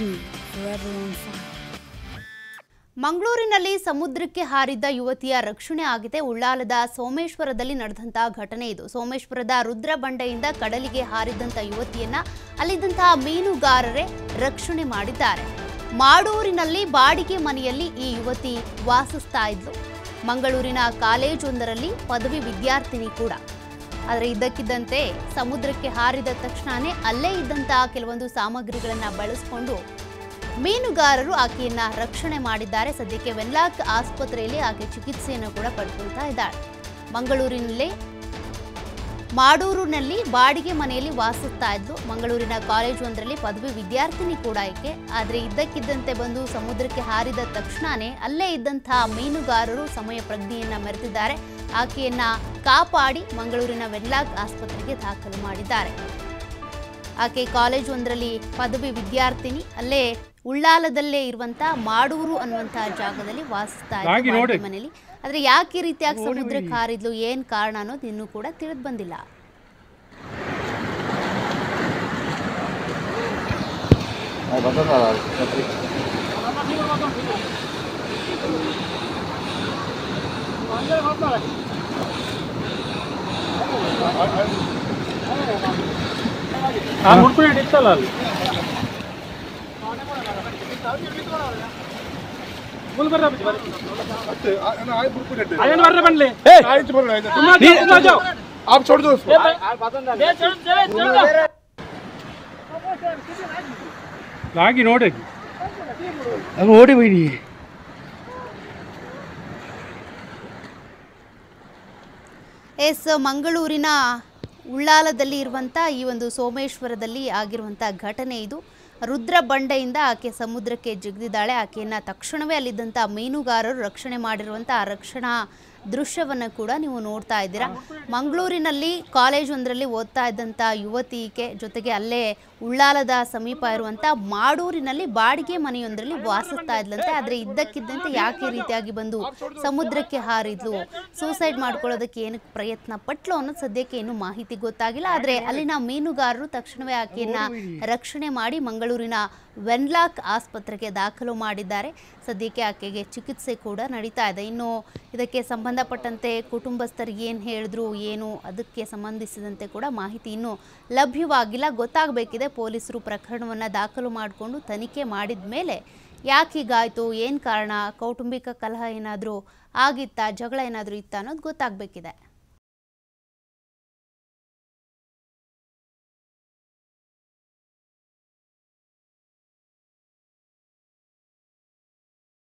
TV, forever on fire. ಮಂಗಳೂರಿನಲ್ಲಿ ಸಮುದ್ರಕ್ಕೆ ಹಾರಿದ್ದ ಯುವತಿಯ ರಕ್ಷಣೆ ಆಗಿದೆ ಉಳ್ಳಾಲದ ಸೋಮೇಶ್ವರದಲ್ಲಿ ನಡೆದಂತಹ ಘಟನೆ ಇದು ಸೋಮೇಶ್ವರದ ರುದ್ರ ಬಂಡೆಯಿಂದ ಕಡಲಿಗೆ ಹಾರಿದಂಥ ಯುವತಿಯನ್ನ ಅಲ್ಲಿದ್ದಂತಹ ಮೀನುಗಾರರೇ ರಕ್ಷಣೆ ಮಾಡಿದ್ದಾರೆ ಮಾಡೂರಿನಲ್ಲಿ ಬಾಡಿಗೆ ಮನೆಯಲ್ಲಿ ಈ ಯುವತಿ ವಾಸಿಸ್ತಾ ಇದ್ಲು ಮಂಗಳೂರಿನ ಕಾಲೇಜೊಂದರಲ್ಲಿ ಪದವಿ ವಿದ್ಯಾರ್ಥಿನಿ ಕೂಡ ಆದರೆ ಇದ್ದಕ್ಕಿದ್ದಂತೆ ಸಮುದ್ರಕ್ಕೆ ಹಾರಿದ ತಕ್ಷಣವೇ ಅಲ್ಲೇ ಇದ್ದಂತಹ ಕೆಲವೊಂದು ಸಾಮಗ್ರಿಗಳನ್ನು ಬಳಸಿಕೊಂಡು ಮೀನುಗಾರರು ಆಕೆಯನ್ನ ರಕ್ಷಣೆ ಮಾಡಿದ್ದಾರೆ ಸದ್ಯಕ್ಕೆ ವೆನ್ಲಾಕ್ ಆಸ್ಪತ್ರೆಯಲ್ಲಿ ಆಕೆ ಚಿಕಿತ್ಸೆಯನ್ನು ಕೂಡ ಪಡ್ಕೊಳ್ತಾ ಇದ್ದಾಳೆ ಮಂಗಳೂರಿನಲ್ಲಿ ಮಾಡೂರಿನಲ್ಲಿ ಬಾಡಿಗೆ ಮನೆಯಲ್ಲಿ ವಾಸಿಸ್ತಾ ಇದ್ಲು ಮಂಗಳೂರಿನ ಕಾಲೇಜು ಒಂದರಲ್ಲಿ ಪದವಿ ವಿದ್ಯಾರ್ಥಿನಿ ಕೂಡ ಈಕೆ ಆದರೆ ಇದ್ದಕ್ಕಿದ್ದಂತೆ ಬಂದು ಸಮುದ್ರಕ್ಕೆ ಹಾರಿದ ತಕ್ಷಣವೇ ಅಲ್ಲೇ ಇದ್ದಂತಹ ಮೀನುಗಾರರು ಸಮಯ ಪ್ರಜ್ಞೆಯನ್ನ ಮೆರೆದಿದ್ದಾರೆ ಆಕೆಯನ್ನ ಕಾಪಾಡಿ ಮಂಗಳೂರಿನ ವೆನ್ಲಾಕ್ ಆಸ್ಪತ್ರೆಗೆ ದಾಖಲು ಮಾಡಿದ್ದಾರೆ ಆಕೆ ಕಾಲೇಜ್ ಒಂದರಲ್ಲಿ ಪದವಿ ವಿದ್ಯಾರ್ಥಿನಿ ಅಲ್ಲೇ ಉಳ್ಳಾಲದಲ್ಲೇ ಇರುವಂತ ಮಾಡೂರು ಅನ್ನುವಂತ ಜಾಗದಲ್ಲಿ ವಾಸಿಸ್ತಾ ರಾಗಿ ಇದ್ದ ನೋಡಿ. ಬಾಡಿಗೆ ಮನೆಯಲ್ಲಿ ಆದ್ರೆ ಯಾಕೆ ಈ ರೀತಿಯಾಗಿ ಸಮುದ್ರಕ್ಕೆ ಹಾರಿದ್ಲು ಏನ್ ಕಾರಣ ಅನ್ನೋದು ಇನ್ನೂ ಕೂಡ ತಿಳಿದು ಬಂದಿಲ್ಲ ಆ ಮುಡ್ಕೊಂಡು ಇತ್ತಲ್ಲ ಅಲ್ಲಿ ಮುಲ್ ಬರ್ರ ಬಿಟ್ಟು ಬರ್ರಿ. ಅದೇನು ಬರ್ರ ಬನ್ಲಿ ತುಂಬಾ ಜಾವ್, ತುಂಬಾ ಜಾವ್. आप छोड़ दो उसको ರಾಗಿ ನೋಡಿ अब ओडी हुई नहीं ಎಸ್ ಮಂಗಳೂರಿನ ಉಳ್ಳಾಲದಲ್ಲಿ ಇರುವಂಥ ಈ ಒಂದು ಸೋಮೇಶ್ವರದಲ್ಲಿ ಆಗಿರುವಂಥ ಘಟನೆ ಇದು ರುದ್ರ ಬಂಡೆಯಿಂದ ಆಕೆ ಸಮುದ್ರಕ್ಕೆ ಜಿಗಿದಿದ್ದಾಳೆ ಆಕೆಯನ್ನು ತಕ್ಷಣವೇ ಅಲ್ಲಿದ್ದಂಥ ಮೀನುಗಾರರು ರಕ್ಷಣೆ ಮಾಡಿರುವಂಥ ಆ ರಕ್ಷಣಾ ದೃಶ್ಯವನ್ನು ಕೂಡ ನೀವು ನೋಡ್ತಾ ಇದ್ದೀರಾ ಮಂಗಳೂರಿನಲ್ಲಿ ಕಾಲೇಜ್ ಒಂದರಲ್ಲಿ ಓದ್ತಾ ಇದ್ದಂಥ ಯುವತಿ ಈಕೆ ಜೊತೆಗೆ ಅಲ್ಲೇ ಉಳ್ಳಾಲದ ಸಮೀಪ ಇರುವಂಥ ಮಾಡೂರಿನಲ್ಲಿ ಬಾಡಿಗೆ ಮನೆಯೊಂದರಲ್ಲಿ ವಾಸಿಸ್ತಾ ಇದ್ಲಂತೆ ಆದರೆ ಇದ್ದಕ್ಕಿದ್ದಂತೆ ಯಾಕೆ ಈ ರೀತಿಯಾಗಿ ಬಂದು ಸಮುದ್ರಕ್ಕೆ ಹಾರಿದ್ಲು ಸೂಸೈಡ್ ಮಾಡ್ಕೊಳ್ಳೋದಕ್ಕೆ ಏನಕ್ಕೆ ಪ್ರಯತ್ನ ಪಟ್ಲು ಅನ್ನೋದು ಸದ್ಯಕ್ಕೆ ಇನ್ನೂ ಮಾಹಿತಿ ಗೊತ್ತಾಗಿಲ್ಲ ಆದರೆ ಅಲ್ಲಿನ ಮೀನುಗಾರರು ತಕ್ಷಣವೇ ಆಕೆಯನ್ನ ರಕ್ಷಣೆ ಮಾಡಿ ಮಂಗಳೂರಿನ ವೆನ್ಲಾಕ್ ಆಸ್ಪತ್ರೆಗೆ ದಾಖಲು ಮಾಡಿದ್ದಾರೆ ಸದ್ಯಕ್ಕೆ ಆಕೆಗೆ ಚಿಕಿತ್ಸೆ ಕೂಡ ನಡೀತಾ ಇದೆ ಇನ್ನು ಇದಕ್ಕೆ ಸಂಬಂಧಪಟ್ಟಂತೆ ಕುಟುಂಬಸ್ಥರು ಏನು ಹೇಳಿದ್ರು ಏನು ಅದಕ್ಕೆ ಸಂಬಂಧಿಸಿದಂತೆ ಕೂಡ ಮಾಹಿತಿ ಇನ್ನೂ ಲಭ್ಯವಾಗಿಲ್ಲ ಗೊತ್ತಾಗಬೇಕಿದೆ ಪೊಲೀಸರು ಪ್ರಕರಣವನ್ನು ದಾಖಲು ಮಾಡಿಕೊಂಡು ತನಿಖೆ ಮಾಡಿದ ಮೇಲೆ ಯಾಕೆ ಹೀಗಾಯಿತು ಏನು ಕಾರಣ ಕೌಟುಂಬಿಕ ಕಲಹ ಏನಾದರೂ ಆಗಿತ್ತಾ ಜಗಳ ಏನಾದರೂ ಇತ್ತಾ ಅನ್ನೋದು ಗೊತ್ತಾಗಬೇಕಿದೆ